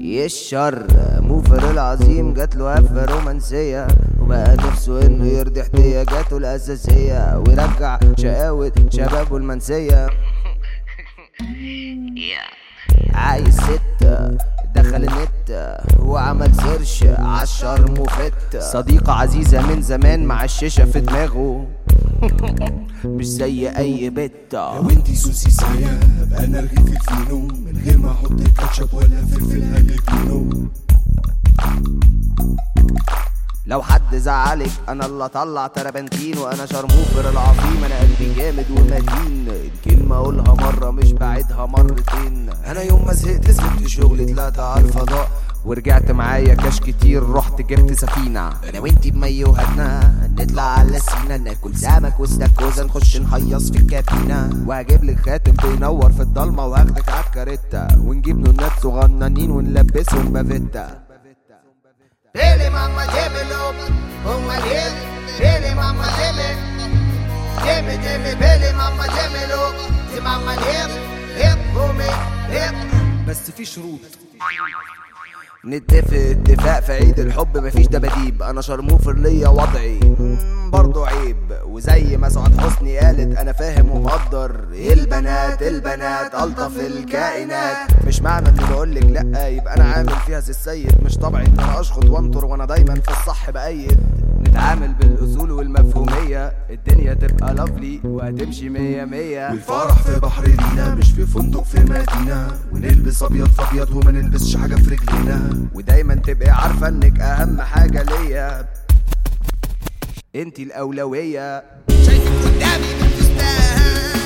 الشر موفر العظيم جات له هفة رومانسية وبقى نفسه انه يرضي احتياجاته الاساسية ويرجع شقاوة شبابه المنسية عايز ستة دخل النت وعمل سيرش عالشرم وفت صديقة عزيزة من زمان مع الشيشة في دماغه مش زي اي بت لو انتي سوسي سايا ابقى انا رغيف الفينو من غير ما احط كاتشب ولا فلفل هالبينو لو حد زعلك انا اللي اطلع تربنتين وانا شرموفر العظيم انا قلبي جامد ومتين الكلمة اقولها مرة مش بعدها مرتين انا يوم ما زهقت سبت شغلي طلعت على الفضاء ورجعت معايا كاش كتير رحت جبت سفينة انا وانتي بمي وهدنا نطلع على سينا ناكل سمك واستاكوزا نخش نهيص في الكابينة وهجيب لك خاتم بينور في الضلمة وهاخدك عالكاريتا ونجيب نونات صغننين ونلبسهم بافيتا Dele mamma démelo, ponga bien. Dele mamma deme, deme deme bele mamma démelo. Di mamma dem, hip homie, hip. بس في شروط نتفق اتفاق في عيد الحب مفيش دباديب انا شرموفر ليا وضعي مم، برضو عيب وزي ما سعاد حسني قالت انا فاهم ومقدر البنات البنات الطف الكائنات مش معنى اني بقولك لا يبقى انا عامل فيها زي السيد مش طبعي ان انا اشخط وانطر وانا دايما في الصح بايد نتعامل بالاصول والمفهوميه الدنيا تبقى لافلي وهتمشي مية مية والفرح في بحر لينا مش في فندق في مدينة ونلبس ابيض في ابيض وما نلبسش حاجة في رجلينا ودايما تبقي عارفة انك اهم حاجة ليا انتي الاولوية شايفك قدامي بالفستان